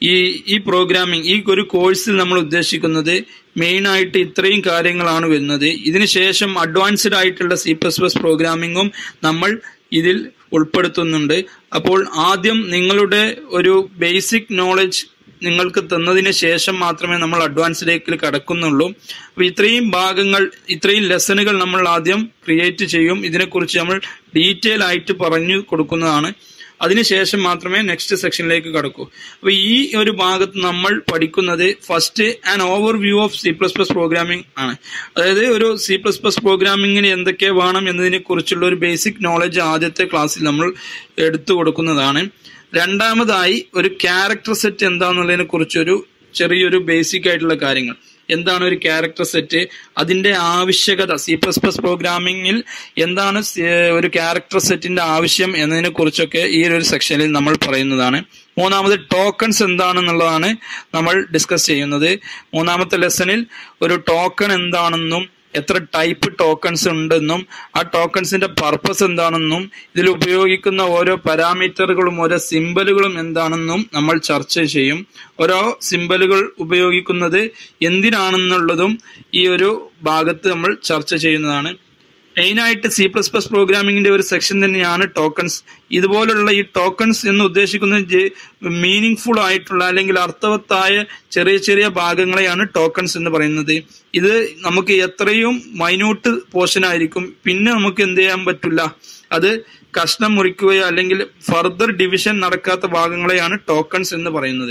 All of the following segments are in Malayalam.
ഈ ഈ പ്രോഗ്രാമിംഗ് ഈ ഒരു കോഴ്സിൽ നമ്മൾ ഉദ്ദേശിക്കുന്നത് മെയിൻ ആയിട്ട് ഇത്രയും കാര്യങ്ങളാണ് വരുന്നത് ഇതിനുശേഷം അഡ്വാൻസ്ഡ് ആയിട്ടുള്ള സി പ്ലസ് പ്ലസ് പ്രോഗ്രാമിങ്ങും നമ്മൾ ഇതിൽ ഉൾപ്പെടുത്തുന്നുണ്ട് അപ്പോൾ ആദ്യം നിങ്ങളുടെ ഒരു ബേസിക് നോളജ് നിങ്ങൾക്ക് തന്നതിന് ശേഷം മാത്രമേ നമ്മൾ അഡ്വാൻസിലേക്ക് കടക്കുന്നുള്ളൂ അപ്പോൾ ഇത്രയും ഭാഗങ്ങൾ ഇത്രയും ലെസണുകൾ നമ്മൾ ആദ്യം ക്രിയേറ്റ് ചെയ്യും ഇതിനെക്കുറിച്ച് നമ്മൾ ഡീറ്റെയിൽ ആയിട്ട് പറഞ്ഞു കൊടുക്കുന്നതാണ് അതിനുശേഷം മാത്രമേ നെക്സ്റ്റ് സെക്ഷനിലേക്ക് കടക്കൂ അപ്പോൾ ഈ ഒരു ഭാഗത്ത് നമ്മൾ പഠിക്കുന്നത് first an overview of C plus plus programming ആണ് അതായത് ഒരു സി പ്ലസ് പ്ലസ് പ്രോഗ്രാമിങ്ങിന് എന്തൊക്കെ വേണം എന്നതിനെ കുറിച്ചുള്ള ഒരു ബേസിക് നോളജ് ആദ്യത്തെ ക്ലാസ്സിൽ നമ്മൾ എടുത്തു കൊടുക്കുന്നതാണ് രണ്ടാമതായി ഒരു ക്യാരക്ടർ സെറ്റ് എന്താണെന്നുള്ളതിനെ കുറിച്ചൊരു ചെറിയൊരു ബേസിക് ആയിട്ടുള്ള കാര്യങ്ങൾ എന്താണ് ഒരു ക്യാരക്ടർ സെറ്റ് അതിന്റെ ആവശ്യകത സി പ്ലസ് പ്ലസ് പ്രോഗ്രാമിംഗിൽ എന്താണ് സി- ഒരു ക്യാരക്ടർ സെറ്റിന്റെ ആവശ്യം എന്നതിനെ കുറിച്ചൊക്കെ ഈ ഒരു സെക്ഷനിൽ നമ്മൾ പറയുന്നതാണ് മൂന്നാമത് ടോക്കൺസ് എന്താണെന്നുള്ളതാണ് നമ്മൾ ഡിസ്കസ് ചെയ്യുന്നത് മൂന്നാമത്തെ ലെസണിൽ ഒരു ടോക്കൺ എന്താണെന്നും എത്ര ടൈപ്പ് ടോക്കൺസ് ഉണ്ടെന്നും ആ ടോക്കൺസിന്റെ പർപ്പസ് എന്താണെന്നും ഇതിൽ ഉപയോഗിക്കുന്ന ഓരോ പാരാമീറ്ററുകളും ഓരോ സിമ്പലുകളും എന്താണെന്നും നമ്മൾ ചർച്ച ചെയ്യും ഓരോ സിമ്പലുകൾ ഉപയോഗിക്കുന്നത് എന്തിനാണെന്നുള്ളതും ഈ ഒരു ഭാഗത്ത് നമ്മൾ ചർച്ച ചെയ്യുന്നതാണ് മെയിനായിട്ട് സി പ്ലസ് പ്ലസ് പ്രോഗ്രാമിംഗിന്റെ ഒരു സെക്ഷൻ തന്നെയാണ് ടോക്കൺസ് ഇതുപോലുള്ള ഈ ടോക്കൺസ് എന്ന് ഉദ്ദേശിക്കുന്നത് മീനിങ് ഫുൾ ആയിട്ടുള്ള അല്ലെങ്കിൽ അർത്ഥവത്തായ ചെറിയ ചെറിയ ഭാഗങ്ങളെയാണ് ടോക്കൺസ് എന്ന് പറയുന്നത് ഇത് നമുക്ക് എത്രയും മൈന്യൂട്ട് പോർഷൻ ആയിരിക്കും പിന്നെ നമുക്ക് എന്ത് ചെയ്യാൻ പറ്റില്ല അത് കഷ്ണം മുറിക്കുകയോ അല്ലെങ്കിൽ ഫർദർ ഡിവിഷൻ നടക്കാത്ത ഭാഗങ്ങളെയാണ് ടോക്കൺസ് എന്ന് പറയുന്നത്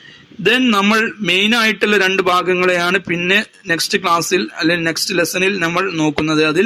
ദെൻ നമ്മൾ മെയിൻ ആയിട്ടുള്ള രണ്ട് ഭാഗങ്ങളെയാണ് പിന്നെ നെക്സ്റ്റ് ക്ലാസ്സിൽ അല്ലെങ്കിൽ നെക്സ്റ്റ് ലെസണിൽ നമ്മൾ നോക്കുന്നത് അതിൽ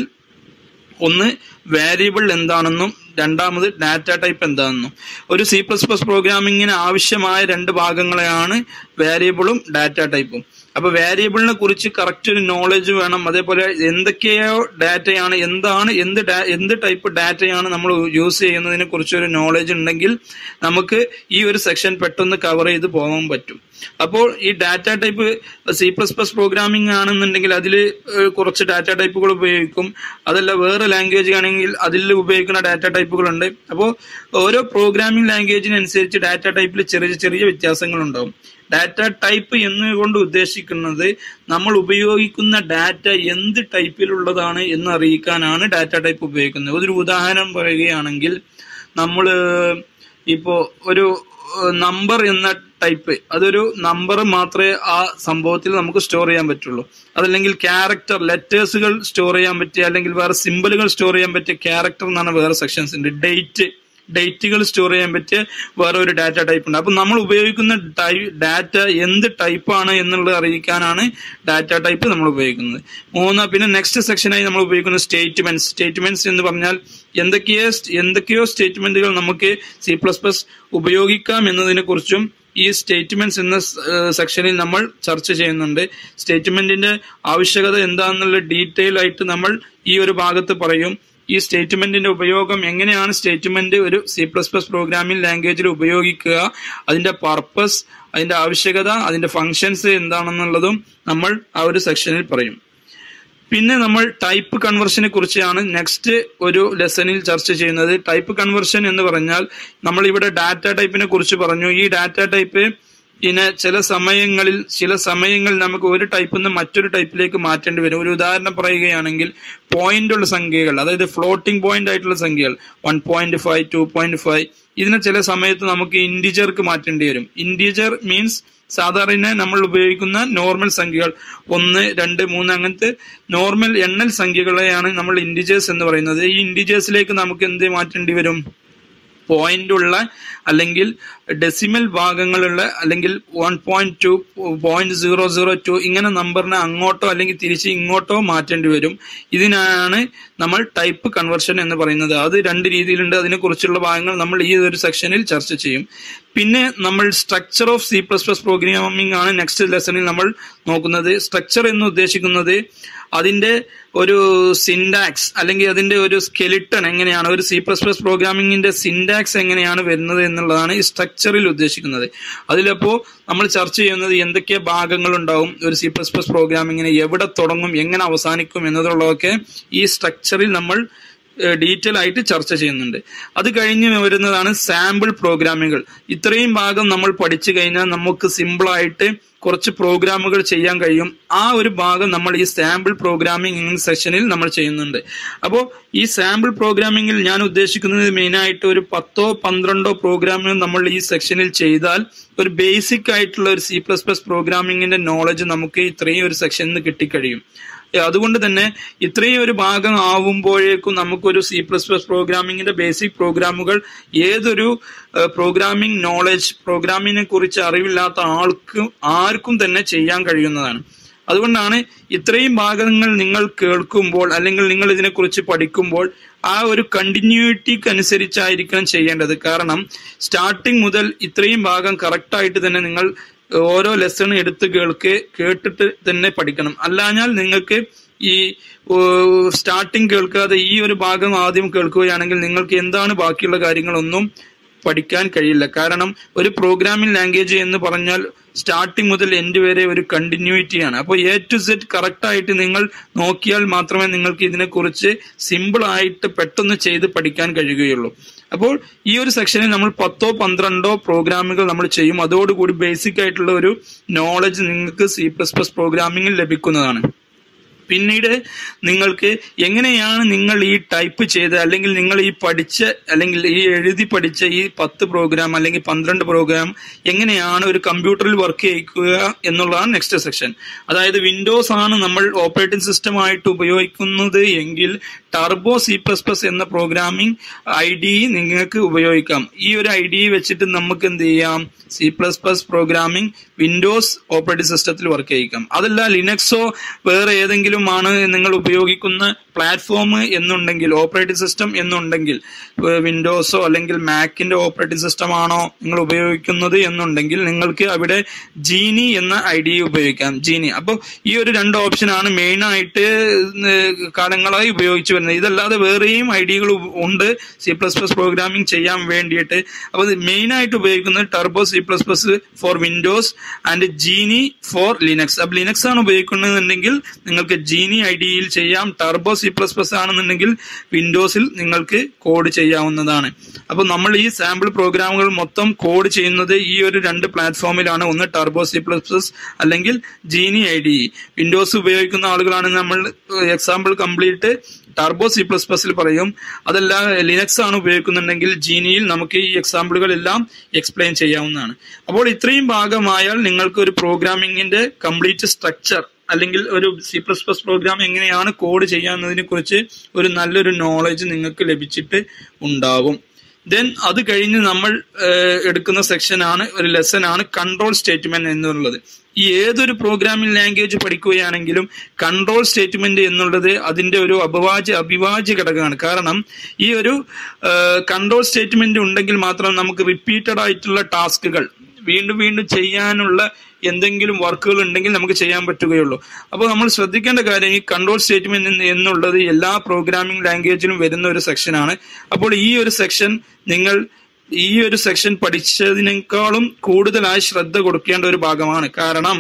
ഒന്ന് വേരിയബിൾ എന്താണെന്നും രണ്ടാമത് ഡാറ്റ ടൈപ്പ് എന്താണെന്നും ഒരു സി പ്ലസ് പ്ലസ് പ്രോഗ്രാമിങ്ങിന് ആവശ്യമായ രണ്ട് ഭാഗങ്ങളെയാണ് വേരിയബിളും ഡാറ്റ ടൈപ്പും അപ്പൊ വേരിയബിളിനെ കുറിച്ച് കറക്റ്റ് ഒരു നോളജ് വേണം അതേപോലെ എന്തൊക്കെയോ ഡാറ്റയാണ് എന്താണ് എന്ത് ഡാ- എന്ത് ടൈപ്പ് ഡാറ്റയാണ് നമ്മൾ യൂസ് ചെയ്യുന്നതിനെ കുറിച്ച് ഒരു നോളജ് ഉണ്ടെങ്കിൽ നമുക്ക് ഈ ഒരു സെക്ഷൻ പെട്ടെന്ന് കവർ ചെയ്ത് പോകാൻ പറ്റും അപ്പോൾ ഈ data type C plus plus programming ആണെന്നുണ്ടെങ്കിൽ അതിൽ കുറച്ച് ഡാറ്റ ടൈപ്പുകൾ ഉപയോഗിക്കും അതല്ല വേറെ ലാംഗ്വേജ് ആണെങ്കിൽ അതിൽ ഉപയോഗിക്കുന്ന ഡാറ്റ ടൈപ്പുകളുണ്ട് അപ്പോൾ ഓരോ പ്രോഗ്രാമിംഗ് ലാംഗ്വേജിനനുസരിച്ച് ഡാറ്റ ടൈപ്പിൽ ചെറിയ ചെറിയ വ്യത്യാസങ്ങൾ ഉണ്ടാവും ഡാറ്റ ടൈപ്പ് എന്നുകൊണ്ട് ഉദ്ദേശിക്കുന്നത് നമ്മൾ ഉപയോഗിക്കുന്ന ഡാറ്റ എന്ത് ടൈപ്പിലുള്ളതാണ് എന്ന് അറിയിക്കാനാണ് ഡാറ്റ ടൈപ്പ് ഉപയോഗിക്കുന്നത് ഒരു ഉദാഹരണം പറയുകയാണെങ്കിൽ നമ്മൾ ഇപ്പോ ഒരു നമ്പർ എന്ന ടൈപ്പ് അതൊരു നമ്പർ മാത്രമേ ആ സംഭവത്തിൽ നമുക്ക് സ്റ്റോർ ചെയ്യാൻ പറ്റുള്ളൂ അതല്ലെങ്കിൽ ക്യാരക്ടർ ലെറ്റേഴ്സുകൾ സ്റ്റോർ ചെയ്യാൻ പറ്റിയ അല്ലെങ്കിൽ വേറെ സിമ്പിളുകൾ സ്റ്റോർ ചെയ്യാൻ പറ്റിയ ക്യാരക്ടർ എന്നാണ് വേറെ സെക്ഷൻസ് ഉണ്ട് ഡേറ്റ് ഡേറ്റുകൾ സ്റ്റോർ ചെയ്യാൻ പറ്റിയ വേറെ ഒരു ഡാറ്റ ടൈപ്പ് ഉണ്ട് അപ്പൊ നമ്മൾ ഉപയോഗിക്കുന്ന ഡാറ്റ എന്ത് ടൈപ്പാണ് എന്നുള്ളത് അറിയിക്കാനാണ് ഡാറ്റ ടൈപ്പ് നമ്മൾ ഉപയോഗിക്കുന്നത് മൂന്ന് പിന്നെ നെക്സ്റ്റ് സെക്ഷനായി നമ്മൾ ഉപയോഗിക്കുന്ന സ്റ്റേറ്റ്മെന്റ്സ് സ്റ്റേറ്റ്മെന്റ്സ് എന്ന് പറഞ്ഞാൽ എന്തൊക്കെയോ എന്തൊക്കെയോ സ്റ്റേറ്റ്മെന്റുകൾ നമുക്ക് സി പ്ലസ് പ്ലസ് ഉപയോഗിക്കാം എന്നതിനെ കുറിച്ചും ഈ സ്റ്റേറ്റ്മെന്റ്സ് എന്ന സെക്ഷനിൽ നമ്മൾ ചർച്ച ചെയ്യുന്നുണ്ട് സ്റ്റേറ്റ്മെന്റിന്റെ ആവശ്യകത എന്താണെന്നുള്ള ഡീറ്റെയിൽ ആയിട്ട് നമ്മൾ ഈ ഒരു ഭാഗത്ത് പറയും ഈ സ്റ്റേറ്റ്മെന്റിന്റെ ഉപയോഗം എങ്ങനെയാണ് സ്റ്റേറ്റ്മെന്റ് ഒരു സി പ്ലസ് പ്ലസ് പ്രോഗ്രാമിംഗ് ലാംഗ്വേജിൽ ഉപയോഗിക്കുക അതിന്റെ പർപ്പസ് അതിന്റെ ആവശ്യകത അതിന്റെ ഫങ്ഷൻസ് എന്താണെന്നുള്ളതും നമ്മൾ ആ ഒരു സെക്ഷനിൽ പറയും പിന്നെ നമ്മൾ ടൈപ്പ് കൺവെർഷനെ കുറിച്ചാണ് നെക്സ്റ്റ് ഒരു ലെസണിൽ ചർച്ച ചെയ്യുന്നത് ടൈപ്പ് കൺവെർഷൻ എന്ന് പറഞ്ഞാൽ നമ്മൾ ഇവിടെ ഡാറ്റ ടൈപ്പിനെ കുറിച്ച് പറഞ്ഞു ഈ ഡാറ്റ ടൈപ്പ് ഇതിനെ ചില സമയങ്ങളിൽ ചില സമയങ്ങളിൽ നമുക്ക് ഒരു ടൈപ്പിൽ നിന്ന് മറ്റൊരു ടൈപ്പിലേക്ക് മാറ്റേണ്ടി വരും ഒരു ഉദാഹരണം പറയുകയാണെങ്കിൽ പോയിന്റ് ഉള്ള സംഖ്യകൾ അതായത് ഫ്ലോട്ടിംഗ് പോയിന്റ് ആയിട്ടുള്ള സംഖ്യകൾ one point five two point five ഇതിനെ ചില സമയത്ത് നമുക്ക് ഇൻഡിജർക്ക് മാറ്റേണ്ടി വരും ഇൻഡിജർ മീൻസ് സാധാരണ നമ്മൾ ഉപയോഗിക്കുന്ന നോർമൽ സംഖ്യകൾ ഒന്ന് രണ്ട് മൂന്ന് അങ്ങനത്തെ നോർമൽ എണ്ണൽ സംഖ്യകളെയാണ് നമ്മൾ ഇൻഡിജേഴ്സ് എന്ന് പറയുന്നത് ഈ ഇൻഡിജേഴ്സിലേക്ക് നമുക്ക് എന്ത് മാറ്റേണ്ടി വരും പോയിന്റ് ഉള്ള അല്ലെങ്കിൽ ഡെസിമൽ ഭാഗങ്ങളുള്ള അല്ലെങ്കിൽ one point two point zero zero two ഇങ്ങനെ നമ്പറിനെ അങ്ങോട്ടോ അല്ലെങ്കിൽ തിരിച്ച് ഇങ്ങോട്ടോ മാറ്റേണ്ടി വരും ഇതിനാണ് നമ്മൾ ടൈപ്പ് കൺവെർഷൻ എന്ന് പറയുന്നത് അത് രണ്ട് രീതിയിലുണ്ട് അതിനെക്കുറിച്ചുള്ള ഭാഗങ്ങൾ നമ്മൾ ഈ ഒരു സെക്ഷനിൽ ചർച്ച ചെയ്യും പിന്നെ നമ്മൾ structure of C plus plus programming ആണ് നെക്സ്റ്റ് ലെസണിൽ നമ്മൾ നോക്കുന്നത് സ്ട്രക്ചർ എന്ന് ഉദ്ദേശിക്കുന്നത് അതിന്റെ ഒരു സിൻഡാക്സ് അല്ലെങ്കിൽ അതിന്റെ ഒരു സ്കെലിട്ടൺ എങ്ങനെയാണ് ഒരു സി പ്ലസ് പ്ലസ് പ്രോഗ്രാമിംഗിന്റെ സിൻഡാക്സ് എങ്ങനെയാണ് വരുന്നത് എന്നുള്ളതാണ് ഈ സ്ട്രക്ചറിൽ ഉദ്ദേശിക്കുന്നത് അതിലപ്പോ നമ്മൾ ചർച്ച ചെയ്യുന്നത് എന്തൊക്കെ ഭാഗങ്ങൾ ഉണ്ടാവും ഒരു സി പ്ലസ് പ്ലസ് പ്രോഗ്രാമിങ്ങിന് എവിടെ തുടങ്ങും എങ്ങനെ അവസാനിക്കും എന്നതുള്ളതൊക്കെ ഈ സ്ട്രക്ചറിൽ നമ്മൾ ഡീറ്റെയിൽ ആയിട്ട് ചർച്ച ചെയ്യുന്നുണ്ട് അത് കഴിഞ്ഞ് വരുന്നതാണ് സാമ്പിൾ പ്രോഗ്രാമുകൾ ഇത്രയും ഭാഗം നമ്മൾ പഠിച്ചു കഴിഞ്ഞാൽ നമുക്ക് സിമ്പിൾ ആയിട്ട് കുറച്ച് പ്രോഗ്രാമുകൾ ചെയ്യാൻ കഴിയും ആ ഒരു ഭാഗം നമ്മൾ ഈ സാമ്പിൾ പ്രോഗ്രാമിംഗ് സെഷനിൽ നമ്മൾ ചെയ്യുന്നുണ്ട് അപ്പോൾ ഈ സാമ്പിൾ പ്രോഗ്രാമിംഗിൽ ഞാൻ ഉദ്ദേശിക്കുന്നത് മെയിനായിട്ട് ഒരു പത്തോ പന്ത്രണ്ടോ പ്രോഗ്രാമുകൾ നമ്മൾ ഈ സെക്ഷനിൽ ചെയ്താൽ ഒരു ബേസിക് ആയിട്ടുള്ള ഒരു സി പ്ലസ് പ്ലസ് പ്രോഗ്രാമിംഗിന്റെ നോളജ് നമുക്ക് ഇത്രയും ഒരു സെക്ഷനിൽ നിന്ന് കിട്ടിക്കഴിയും അതുകൊണ്ട് തന്നെ ഇത്രയും ഒരു ഭാഗം ആവുമ്പോഴേക്കും നമുക്കൊരു സി പ്ലസ് പ്ലസ് പ്രോഗ്രാമിംഗിന്റെ ബേസിക് പ്രോഗ്രാമുകൾ ഏതൊരു പ്രോഗ്രാമിംഗ് നോളജ് പ്രോഗ്രാമിങ്ങിനെ കുറിച്ച് അറിവില്ലാത്ത ആൾക്കും ആർക്കും തന്നെ ചെയ്യാൻ കഴിയുന്നതാണ് അതുകൊണ്ടാണ് ഇത്രയും ഭാഗങ്ങൾ നിങ്ങൾ കേൾക്കുമ്പോൾ അല്ലെങ്കിൽ നിങ്ങൾ ഇതിനെക്കുറിച്ച് പഠിക്കുമ്പോൾ ആ ഒരു കണ്ടിന്യൂറ്റിക്ക് അനുസരിച്ചായിരിക്കണം ചെയ്യേണ്ടത് കാരണം സ്റ്റാർട്ടിങ് മുതൽ ഇത്രയും ഭാഗം കറക്റ്റായിട്ട് തന്നെ നിങ്ങൾ ഓരോ ലെസൺ എടുത്ത് കേൾക്ക് കേട്ടിട്ട് തന്നെ പഠിക്കണം അല്ലാഞ്ഞാൽ നിങ്ങൾക്ക് ഈ സ്റ്റാർട്ടിങ് കേൾക്കാതെ ഈ ഒരു ഭാഗം ആദ്യം കേൾക്കുകയാണെങ്കിൽ നിങ്ങൾക്ക് എന്താണ് ബാക്കിയുള്ള കാര്യങ്ങളൊന്നും പഠിക്കാൻ കഴിയില്ല കാരണം ഒരു പ്രോഗ്രാമിംഗ് ലാംഗ്വേജ് എന്ന് പറഞ്ഞാൽ സ്റ്റാർട്ടിങ് മുതൽ എൻഡ് വരെ ഒരു കണ്ടിന്യൂറ്റിയാണ് അപ്പോൾ എ ടു സെറ്റ് കറക്റ്റ് ആയിട്ട് നിങ്ങൾ നോക്കിയാൽ മാത്രമേ നിങ്ങൾക്ക് ഇതിനെക്കുറിച്ച് സിമ്പിൾ ആയിട്ട് പെട്ടെന്ന് ചെയ്ത് പഠിക്കാൻ കഴിയുകയുള്ളൂ അപ്പോൾ ഈ ഒരു സെക്ഷനിൽ നമ്മൾ പത്തോ പന്ത്രണ്ടോ പ്രോഗ്രാമുകൾ നമ്മൾ ചെയ്യും അതോടുകൂടി ബേസിക് ആയിട്ടുള്ള ഒരു നോളജ് നിങ്ങൾക്ക് സി പ്ലസ് പ്ലസ് പ്രോഗ്രാമിംഗിൽ ലഭിക്കുന്നതാണ് പിന്നീട് നിങ്ങൾക്ക് എങ്ങനെയാണ് നിങ്ങൾ ഈ ടൈപ്പ് ചെയ്ത് അല്ലെങ്കിൽ നിങ്ങൾ ഈ പഠിച്ച അല്ലെങ്കിൽ ഈ എഴുതി പഠിച്ച ഈ പത്ത് പ്രോഗ്രാം അല്ലെങ്കിൽ പന്ത്രണ്ട് പ്രോഗ്രാം എങ്ങനെയാണ് ഒരു കമ്പ്യൂട്ടറിൽ വർക്ക് ചെയ്യിക്കുക എന്നുള്ളതാണ് നെക്സ്റ്റ് സെക്ഷൻ അതായത് വിൻഡോസ് ആണ് നമ്മൾ ഓപ്പറേറ്റിംഗ് സിസ്റ്റം ആയിട്ട് ഉപയോഗിക്കുന്നത് എങ്കിൽ ടർബോ സി പ്ലസ് പ്ലസ് എന്ന പ്രോഗ്രാമിംഗ് ഐ ഡി നിങ്ങൾക്ക് ഉപയോഗിക്കാം ഈ ഒരു ഐ ഡി വെച്ചിട്ട് നമുക്ക് എന്ത് ചെയ്യാം C plus plus programming Windows operating സിസ്റ്റത്തിൽ വർക്ക് ചെയ്യിക്കാം അതല്ല ലിനക്സോ വേറെ ഏതെങ്കിലും ആണ് നിങ്ങൾ ഉപയോഗിക്കുന്ന പ്ലാറ്റ്ഫോം എന്നുണ്ടെങ്കിൽ ഓപ്പറേറ്റിംഗ് സിസ്റ്റം എന്നുണ്ടെങ്കിൽ വിൻഡോസോ അല്ലെങ്കിൽ മാക്കിന്റെ ഓപ്പറേറ്റിംഗ് സിസ്റ്റം ആണോ നിങ്ങൾ ഉപയോഗിക്കുന്നത് എന്നുണ്ടെങ്കിൽ നിങ്ങൾക്ക് അവിടെ ജീനി എന്ന ഐ ഡി ഉപയോഗിക്കാം ജീനി അപ്പോൾ ഈ ഒരു രണ്ട് ഓപ്ഷനാണ് മെയിൻ ആയിട്ട് കാലങ്ങളായി ഉപയോഗിച്ചു വരുന്നത് ഇതല്ലാതെ വേറെയും ഐ ഡികൾ ഉണ്ട് സി പ്ലസ് പ്ലസ് പ്രോഗ്രാമിംഗ് ചെയ്യാൻ വേണ്ടിയിട്ട് അപ്പോൾ മെയിൻ ആയിട്ട് ഉപയോഗിക്കുന്നത് Turbo C plus plus for Windows and Geany for Linux അപ്പോൾ ലിനക്സ് ആണ് ഉപയോഗിക്കുന്നതെന്നുണ്ടെങ്കിൽ നിങ്ങൾക്ക് ജീനി ഐ ഡിയിൽ ചെയ്യാം ടർബോ സി പ്ലസ് പ്ലസ് ആണെന്നുണ്ടെങ്കിൽ വിൻഡോസിൽ നിങ്ങൾക്ക് കോഡ് ചെയ്യാവുന്നതാണ് അപ്പോൾ നമ്മൾ ഈ സാമ്പിൾ പ്രോഗ്രാമുകൾ മൊത്തം കോഡ് ചെയ്യുന്നത് ഈ ഒരു രണ്ട് പ്ലാറ്റ്ഫോമിലാണ് ഒന്ന് ടർബോ സി പ്ലസ് പ്ലസ് അല്ലെങ്കിൽ ജീനി ഐ ഡി വിൻഡോസ് ഉപയോഗിക്കുന്ന ആളുകളാണ് നമ്മൾ example complete Turbo C plus പ്ലസിൽ പറയും അതല്ല ലിനക്സ് ആണ് ഉപയോഗിക്കുന്നുണ്ടെങ്കിൽ ജീനിയിൽ നമുക്ക് ഈ എക്സാമ്പിളുകൾ എല്ലാം എക്സ്പ്ലെയിൻ ചെയ്യാവുന്നതാണ് അപ്പോൾ ഇത്രയും ഭാഗമായാൽ നിങ്ങൾക്ക് ഒരു പ്രോഗ്രാമിംഗിന്റെ കംപ്ലീറ്റ് സ്ട്രക്ചർ അല്ലെങ്കിൽ ഒരു സി പ്ലസ് പ്ലസ് പ്രോഗ്രാം എങ്ങനെയാണ് കോഡ് ചെയ്യാവുന്നതിനെ കുറിച്ച് ഒരു നല്ലൊരു നോളജ് നിങ്ങൾക്ക് ലഭിച്ചിട്ട് ഉണ്ടാവും ദെൻ അത് കഴിഞ്ഞ് നമ്മൾ എടുക്കുന്ന സെക്ഷനാണ് ഒരു ലെസൺ ആണ് കൺട്രോൾ സ്റ്റേറ്റ്മെന്റ് എന്നുള്ളത് ഈ ഏതൊരു പ്രോഗ്രാമിംഗ് ലാംഗ്വേജ് പഠിക്കുകയാണെങ്കിലും കൺട്രോൾ സ്റ്റേറ്റ്മെന്റ് എന്നുള്ളത് അതിന്റെ ഒരു അപവാജ്യ അഭിവാജ്യ ഘടകമാണ് കാരണം ഈ ഒരു കൺട്രോൾ സ്റ്റേറ്റ്മെന്റ് ഉണ്ടെങ്കിൽ മാത്രം നമുക്ക് റിപ്പീറ്റഡ് ആയിട്ടുള്ള ടാസ്കുകൾ വീണ്ടും വീണ്ടും ചെയ്യാനുള്ള എന്തെങ്കിലും വർക്കുകൾ ഉണ്ടെങ്കിൽ നമുക്ക് ചെയ്യാൻ പറ്റുകയുള്ളൂ അപ്പോൾ നമ്മൾ ശ്രദ്ധിക്കേണ്ട കാര്യം ഈ കൺട്രോൾ സ്റ്റേറ്റ്മെന്റ് എന്നുള്ളത് എല്ലാ പ്രോഗ്രാമിംഗ് ലാംഗ്വേജിലും വരുന്ന ഒരു സെക്ഷനാണ് അപ്പോൾ ഈ ഒരു സെക്ഷൻ നിങ്ങൾ ഈ ഒരു സെക്ഷൻ പഠിച്ചതിനേക്കാളും കൂടുതലായി ശ്രദ്ധ കൊടുക്കേണ്ട ഒരു ഭാഗമാണ് കാരണം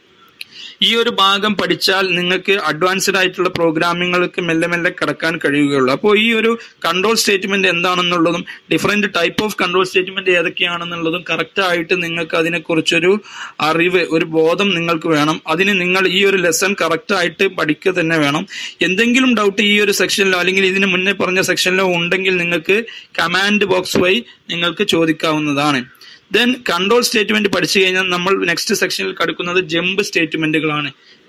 ഈ ഒരു ഭാഗം പഠിച്ചാൽ നിങ്ങൾക്ക് അഡ്വാൻസ്ഡ് ആയിട്ടുള്ള പ്രോഗ്രാമിങ്ങൾക്ക് മെല്ലെ മെല്ലെ കടക്കാൻ കഴിയുകയുള്ളൂ അപ്പോൾ ഈ ഒരു കൺട്രോൾ സ്റ്റേറ്റ്മെന്റ് എന്താണെന്നുള്ളതും different type of control statement ഏതൊക്കെയാണെന്നുള്ളതും കറക്റ്റ് ആയിട്ട് നിങ്ങൾക്ക് അതിനെക്കുറിച്ചൊരു അറിവ് ഒരു ബോധം നിങ്ങൾക്ക് വേണം അതിന് നിങ്ങൾ ഈ ഒരു ലെസൺ കറക്റ്റ് ആയിട്ട് പഠിക്കുക തന്നെ വേണം എന്തെങ്കിലും ഡൗട്ട് ഈ ഒരു സെക്ഷനിലോ അല്ലെങ്കിൽ ഇതിന് മുന്നേ പറഞ്ഞ സെക്ഷനിലോ ഉണ്ടെങ്കിൽ നിങ്ങൾക്ക് കമാൻഡ് ബോക്സ് വഴി നിങ്ങൾക്ക് ചോദിക്കാവുന്നതാണ് ദെൻ കൺട്രോൾ സ്റ്റേറ്റ്മെന്റ് പഠിച്ചു കഴിഞ്ഞാൽ നമ്മൾ നെക്സ്റ്റ് സെക്ഷനിൽ കടക്കുന്നത് ജമ്പ് സ്റ്റേറ്റ്മെന്റുകളാണ്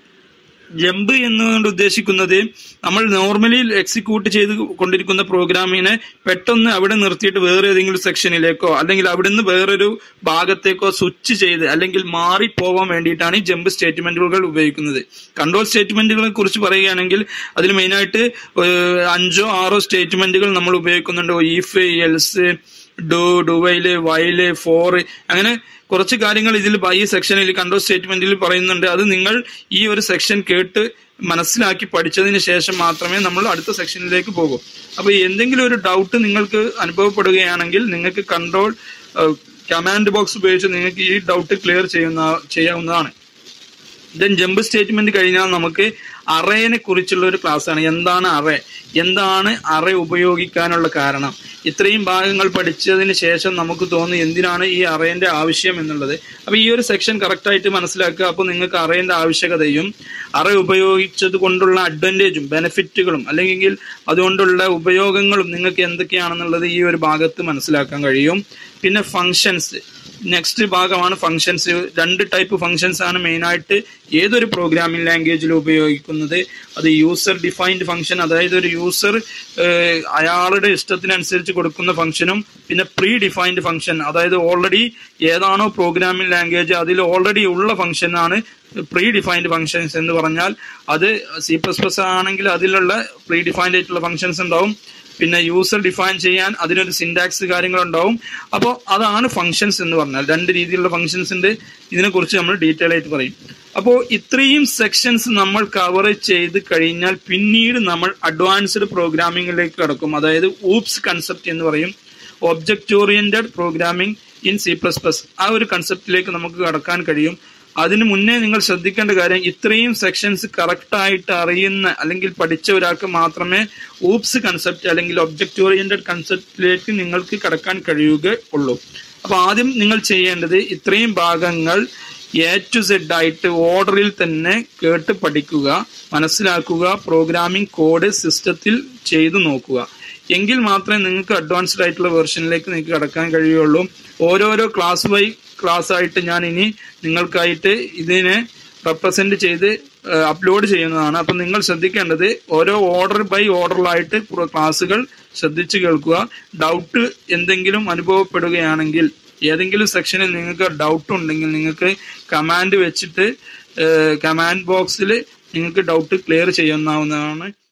ജമ്പ് എന്നുകൊണ്ട് ഉദ്ദേശിക്കുന്നത് നമ്മൾ നോർമലി എക്സിക്യൂട്ട് ചെയ്ത് കൊണ്ടിരിക്കുന്ന പ്രോഗ്രാമിനെ പെട്ടെന്ന് അവിടെ നിർത്തിയിട്ട് വേറെ ഏതെങ്കിലും സെക്ഷനിലേക്കോ അല്ലെങ്കിൽ അവിടുന്ന് വേറൊരു ഭാഗത്തേക്കോ സ്വിച്ച് ചെയ്ത് അല്ലെങ്കിൽ മാറി പോവാൻ വേണ്ടിയിട്ടാണ് ഈ ജമ്പ് സ്റ്റേറ്റ്മെന്റുകൾ ഉപയോഗിക്കുന്നത് കൺട്രോൾ സ്റ്റേറ്റ്മെന്റുകളെ കുറിച്ച് പറയുകയാണെങ്കിൽ അതിൽ മെയിനായിട്ട് അഞ്ചോ ആറോ സ്റ്റേറ്റ്മെന്റുകൾ നമ്മൾ ഉപയോഗിക്കുന്നുണ്ട് if else do do while while for അങ്ങനെ കുറച്ച് കാര്യങ്ങൾ ഇതിൽ ഈ സെക്ഷനിൽ കൺട്രോൾ സ്റ്റേറ്റ്മെന്റിൽ പറയുന്നുണ്ട് അത് നിങ്ങൾ ഈ ഒരു സെക്ഷൻ കേട്ട് മനസ്സിലാക്കി പഠിച്ചതിന് ശേഷം മാത്രമേ നമ്മൾ അടുത്ത സെക്ഷനിലേക്ക് പോകൂ അപ്പൊ എന്തെങ്കിലും ഒരു ഡൗട്ട് നിങ്ങൾക്ക് അനുഭവപ്പെടുകയാണെങ്കിൽ നിങ്ങൾക്ക് കൺട്രോൾ കമാൻഡ് ബോക്സ് ഉപയോഗിച്ച് നിങ്ങൾക്ക് ഈ ഡൗട്ട് ക്ലിയർ ചെയ്യുന്ന ചെയ്യാവുന്നതാണ് ദെൻ ജമ്പ് സ്റ്റേറ്റ്മെന്റ് കഴിഞ്ഞാൽ നമുക്ക് അറേനെ കുറിച്ചുള്ള ഒരു ക്ലാസ് ആണ് എന്താണ് അറേ എന്താണ് അറേ ഉപയോഗിക്കാനുള്ള കാരണം ഇത്രയും ഭാഗങ്ങൾ പഠിച്ചതിന് ശേഷം നമുക്ക് തോന്നി എന്തിനാണ് ഈ അറേന്റെ ആവശ്യം എന്നുള്ളത് അപ്പൊ ഈ ഒരു സെക്ഷൻ കറക്റ്റ് ആയിട്ട് മനസ്സിലാക്കുക അപ്പോൾ നിങ്ങൾക്ക് അറേന്റെ ആവശ്യകതയും അറേ ഉപയോഗിച്ചത് കൊണ്ടുള്ള അഡ്വാൻറ്റേജും ബെനിഫിറ്റുകളും അല്ലെങ്കിൽ അതുകൊണ്ടുള്ള ഉപയോഗങ്ങളും നിങ്ങൾക്ക് എന്തൊക്കെയാണെന്നുള്ളത് ഈ ഒരു ഭാഗത്ത് മനസ്സിലാക്കാൻ കഴിയും പിന്നെ ഫങ്ഷൻസ് നെക്സ്റ്റ് ഭാഗമാണ് ഫങ്ഷൻസ് രണ്ട് ടൈപ്പ് ഫങ്ഷൻസ് ആണ് മെയിനായിട്ട് ഏതൊരു പ്രോഗ്രാമിംഗ് ലാംഗ്വേജിൽ ഉപയോഗിക്കുന്നത് അത് യൂസർ ഡിഫൈൻഡ് ഫംഗ്ഷൻ അതായത് ഒരു യൂസർ അയാളുടെ ഇഷ്ടത്തിനനുസരിച്ച് കൊടുക്കുന്ന ഫംഗ്ഷനും പിന്നെ പ്രീ ഡിഫൈൻഡ് ഫംഗ്ഷൻ അതായത് ഓൾറെഡി ഏതാണോ പ്രോഗ്രാമിംഗ് ലാംഗ്വേജ് അതിൽ ഓൾറെഡി ഉള്ള ഫംഗ്ഷനാണ് പ്രീ ഡിഫൈൻഡ് ഫംഗ്ഷൻസ് എന്ന് പറഞ്ഞാൽ അത് സി പ്ലസ് പ്ലസ് ആണെങ്കിൽ അതിലുള്ള പ്രീ ഡിഫൈൻഡ് ആയിട്ടുള്ള ഫംഗ്ഷൻസ് ഉണ്ടാവും പിന്നെ യൂസർ ഡിഫൈൻ ചെയ്യാൻ അതിനൊരു സിൻടാക്സ് കാര്യങ്ങളുണ്ടാവും അപ്പോൾ അതാണ് ഫങ്ഷൻസ് എന്ന് പറഞ്ഞാൽ രണ്ട് രീതിയിലുള്ള ഫങ്ഷൻസ് ഉണ്ട് ഇതിനെക്കുറിച്ച് നമ്മൾ ഡീറ്റെയിൽ ആയിട്ട് പറയും അപ്പോൾ ഇത്രയും സെക്ഷൻസ് നമ്മൾ കവർ ചെയ്ത് കഴിഞ്ഞാൽ പിന്നീട് നമ്മൾ അഡ്വാൻസ്ഡ് പ്രോഗ്രാമിംഗിലേക്ക് കടക്കും അതായത് ഊപ്സ് കൺസെപ്റ്റ് എന്ന് പറയും object oriented programming in C plus plus ആ ഒരു കൺസെപ്റ്റിലേക്ക് നമുക്ക് കടക്കാൻ കഴിയും അതിന് മുന്നേ നിങ്ങൾ ശ്രദ്ധിക്കേണ്ട കാര്യം ഇത്രയും സെക്ഷൻസ് കറക്റ്റ് ആയിട്ട് അറിയുന്ന അല്ലെങ്കിൽ പഠിച്ച ഒരാൾക്ക് മാത്രമേ ഊപ്സ് കൺസെപ്റ്റ് അല്ലെങ്കിൽ ഒബ്ജക്റ്റ് ഓറിയന്റഡ് കൺസെപ്റ്റിലേക്ക് നിങ്ങൾക്ക് കടക്കാൻ കഴിയുക ഉള്ളൂ അപ്പൊ ആദ്യം നിങ്ങൾ ചെയ്യേണ്ടത് ഇത്രയും ഭാഗങ്ങൾ എ ടു സെഡ് ആയിട്ട് ഓർഡറിൽ തന്നെ കേട്ട് പഠിക്കുക മനസ്സിലാക്കുക പ്രോഗ്രാമിംഗ് കോഡ് സിസ്റ്റത്തിൽ ചെയ്തു നോക്കുക എങ്കിൽ മാത്രമേ നിങ്ങൾക്ക് അഡ്വാൻസ്ഡ് ആയിട്ടുള്ള വെർഷനിലേക്ക് നിങ്ങൾക്ക് കടക്കാൻ കഴിയുള്ളൂ ഓരോരോ ക്ലാസ് ബൈ ക്ലാസ് ആയിട്ട് ഞാൻ ഇനി നിങ്ങൾക്കായിട്ട് ഇതിനെ റെപ്രസെന്റ് ചെയ്ത് അപ്ലോഡ് ചെയ്യുന്നതാണ് അപ്പം നിങ്ങൾ ശ്രദ്ധിക്കേണ്ടത് ഓരോ ഓർഡർ ബൈ ഓർഡറിലായിട്ട് ക്ലാസ്സുകൾ ശ്രദ്ധിച്ചു കേൾക്കുക ഡൗട്ട് എന്തെങ്കിലും അനുഭവപ്പെടുകയാണെങ്കിൽ ഏതെങ്കിലും സെക്ഷനിൽ നിങ്ങൾക്ക് ഡൗട്ട് ഉണ്ടെങ്കിൽ നിങ്ങൾക്ക് കമാൻഡ് വെച്ചിട്ട് കമാൻഡ് ബോക്സിൽ നിങ്ങൾക്ക് ഡൗട്ട് ക്ലിയർ ചെയ്യാവുന്നതാണ്